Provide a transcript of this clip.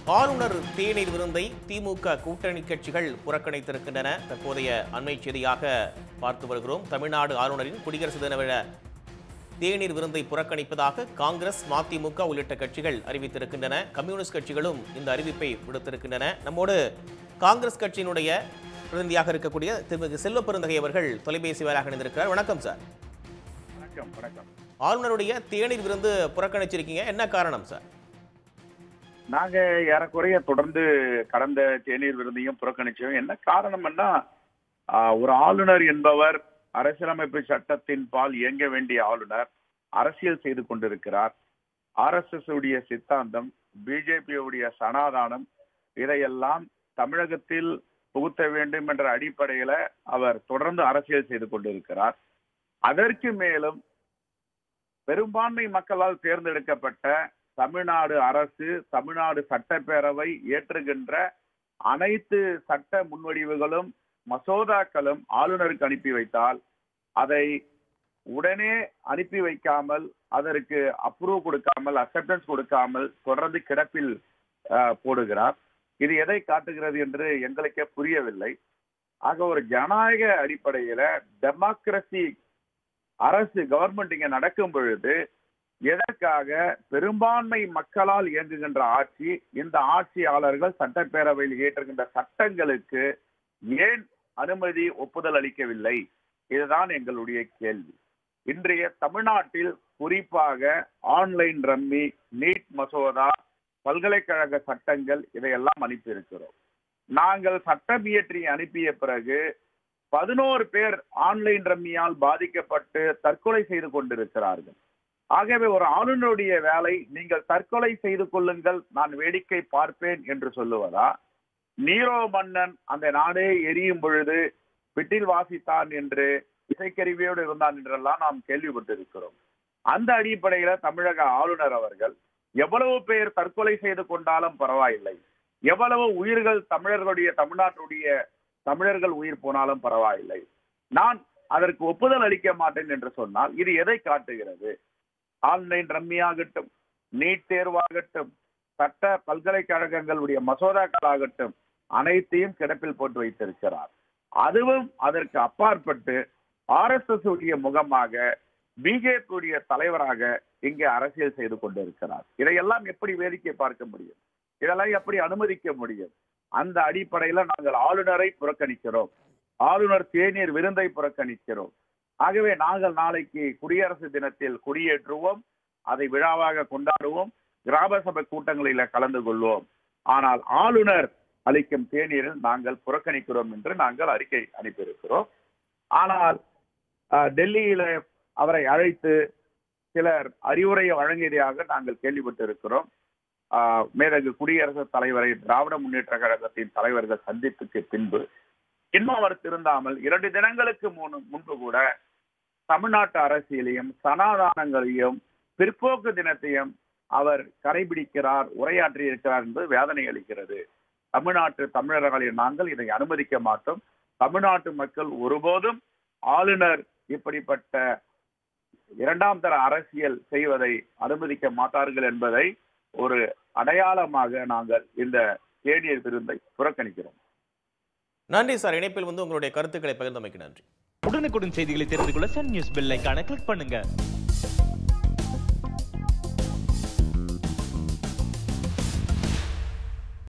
ஆளுநர் தேநீர் விருந்தை திமுக கூட்டணி கட்சிகள் புறக்கணித்திருக்கின்றன தற்போதைய அண்மை செய்தியாக பார்த்து வருகிறோம் தமிழ்நாடு ஆளுநரின் குடியரசு தின விழா தேநீர் விருந்தை புறக்கணிப்பதாக காங்கிரஸ் மதிமுக உள்ளிட்ட கட்சிகள் அறிவித்திருக்கின்றன கம்யூனிஸ்ட் கட்சிகளும் இந்த அறிவிப்பை விடுத்திருக்கின்றன நம்மோடு காங்கிரஸ் கட்சியினுடைய பிரதிநிதியாக இருக்கக்கூடிய திரு செல்வ பெருந்தகை அவர்கள் தொலைபேசி வாயிலாக இணைந்திருக்கிறார் வணக்கம் சார் வணக்கம் வணக்கம் ஆளுநருடைய தேநீர் விருந்து புறக்கணிச்சிருக்கீங்க என்ன காரணம் சார் நாங்க ஏறக்குறைய தொடர்ந்து கடந்த தேநீர் விருந்தையும் புறக்கணிச்சோம் என்ன காரணம்னா ஆஹ், ஒரு ஆளுநர் என்பவர் அரசியலமைப்பு சட்டத்தின் பால் இயங்க வேண்டிய ஆளுநர் அரசியல் செய்து கொண்டிருக்கிறார் ஆர்எஸ்எஸ் உடைய சித்தாந்தம் பிஜேபி உடைய சனாதானம் இதையெல்லாம் தமிழகத்தில் புகுத்த வேண்டும் என்ற அடிப்படையில அவர் தொடர்ந்து அரசியல் செய்து கொண்டிருக்கிறார் அதற்கு மேலும் பெரும்பான்மை மக்களால் தேர்ந்தெடுக்கப்பட்ட தமிழ்நாடு அரசு தமிழ்நாடு சட்டப்பேரவை ஏற்றுகின்ற அனைத்து சட்ட முன்வடிவுகளும் மசோதாக்களும் ஆளுநருக்கு அனுப்பி வைத்தால் அதை உடனே அனுப்பி வைக்காமல் அதற்கு அப்ரூவ் கொடுக்காமல் அக்செப்டன்ஸ் கொடுக்காமல் தொடர்ந்து கிடப்பில் அஹ், போடுகிறார் இது எதை காட்டுகிறது என்று எங்களுக்கே புரியவில்லை ஆக ஒரு ஜனநாயக அடிப்படையில டெமோக்ரசி அரசு கவர்மெண்ட் இங்க நடக்கும் பொழுது எதற்காக பெரும்பான்மை மக்களால் இயங்குகின்ற ஆட்சி இந்த ஆட்சியாளர்கள் சட்டப்பேரவையில் இயற்றுகின்ற சட்டங்களுக்கு ஏன் அனுமதி ஒப்புதல் அளிக்கவில்லை இதுதான் எங்களுடைய கேள்வி இன்றைய தமிழ்நாட்டில் குறிப்பாக ஆன்லைன் ரம்மி நீட் மசோதா பல்கலைக்கழக சட்டங்கள் இதையெல்லாம் அனுப்பியிருக்கிறோம் நாங்கள் சட்டம் இயற்றி அனுப்பிய பிறகு பதினோரு பேர் ஆன்லைன் ரம்மியால் பாதிக்கப்பட்டு தற்கொலை செய்து கொண்டிருக்கிறார்கள் ஆகவே ஒரு ஆளுநருடைய வேலை நீங்கள் தற்கொலை செய்து கொள்ளுங்கள் நான் வேடிக்கை பார்ப்பேன் என்று சொல்லுவதா நீரோ மன்னன் அந்த நாடே எரியும் பொழுது பிட்டில் வாசித்தான் என்று இசைக்கருவியோடு இருந்தான் என்றெல்லாம் நாம் கேள்விப்பட்டிருக்கிறோம் அந்த அடிப்படையில தமிழக ஆளுநர் அவர்கள் எவ்வளவு பேர் தற்கொலை செய்து கொண்டாலும் பரவாயில்லை எவ்வளவு உயிர்கள் தமிழர்களுடைய தமிழ்நாட்டுடைய தமிழர்கள் உயிர் போனாலும் பரவாயில்லை நான் அதற்கு ஒப்புதல் அளிக்க மாட்டேன் என்று சொன்னால் இது எதை காட்டுகிறது ஆன்லைன் ரம்மியாகட்டும் நீட் தேர்வாகட்டும் சட்ட பல்கலைக்கழகங்களுடைய மசோதாக்களாகட்டும் அனைத்தையும் கிடப்பில் போட்டு வைத்திருக்கிறார் அதுவும் அதற்கு அப்பாற்பட்டு ஆர்எஸ்எஸ் உடைய முகமாக பிஜேபி உடைய தலைவராக இங்கே அரசியல் செய்து கொண்டிருக்கிறார் இதையெல்லாம் எப்படி வேடிக்கை பார்க்க முடியும் இதெல்லாம் எப்படி அனுமதிக்க முடியும் அந்த அடிப்படையில நாங்கள் ஆளுநரை புறக்கணிக்கிறோம் ஆளுநர் தேநீர் விருந்தை புறக்கணிக்கிறோம் ஆகவே நாங்கள் நாளைக்கு குடியரசு தினத்தில் கொடியேற்றுவோம் அதை விழாவாக கொண்டாடுவோம் கிராம சபை கூட்டங்களில கலந்து கொள்வோம் ஆனால் ஆளுநர் அளிக்கும் தேநீரில் நாங்கள் புறக்கணிக்கிறோம் என்று நாங்கள் அறிக்கை அனுப்பியிருக்கிறோம் ஆனால் அஹ், டெல்லியில அவரை அழைத்து சிலர் அறிவுரை வழங்கியதாக நாங்கள் கேள்விப்பட்டிருக்கிறோம் ஆஹ், மேதகு குடியரசுத் தலைவரை திராவிட முன்னேற்ற கழகத்தின் தலைவர்கள் சந்திப்புக்கு பின்பு இன்னும் அவர் திருந்தாமல் இரண்டு தினங்களுக்கு முன் முன்பு கூட தமிழ்நாட்டு அரசியலையும் சனாதானங்களையும் பிற்போக்கு தினத்தையும் அவர் கடைபிடிக்கிறார் உரையாற்றி இருக்கிறார் என்பது வேதனை அளிக்கிறது தமிழ்நாட்டு தமிழர்களின் நாங்கள் இதை அனுமதிக்க மாட்டோம் தமிழ்நாட்டு மக்கள் ஒருபோதும் ஆளுநர் இப்படிப்பட்ட இரண்டாம் தர அரசியல் செய்வதை அனுமதிக்க மாட்டார்கள் என்பதை ஒரு அடையாளமாக நாங்கள் இந்த தேநீர் விருந்தை புறக்கணிக்கிறோம் நன்றி சார் இணைப்பில் வந்து உங்களுடைய கருத்துக்களை பகிர்ந்தமைக்கு நன்றி உடனுக்குடன் செய்திகளை தெரிந்து கொள்ள சன் நியூஸ் பெல் ஐகானை கிளிக் பண்ணுங்க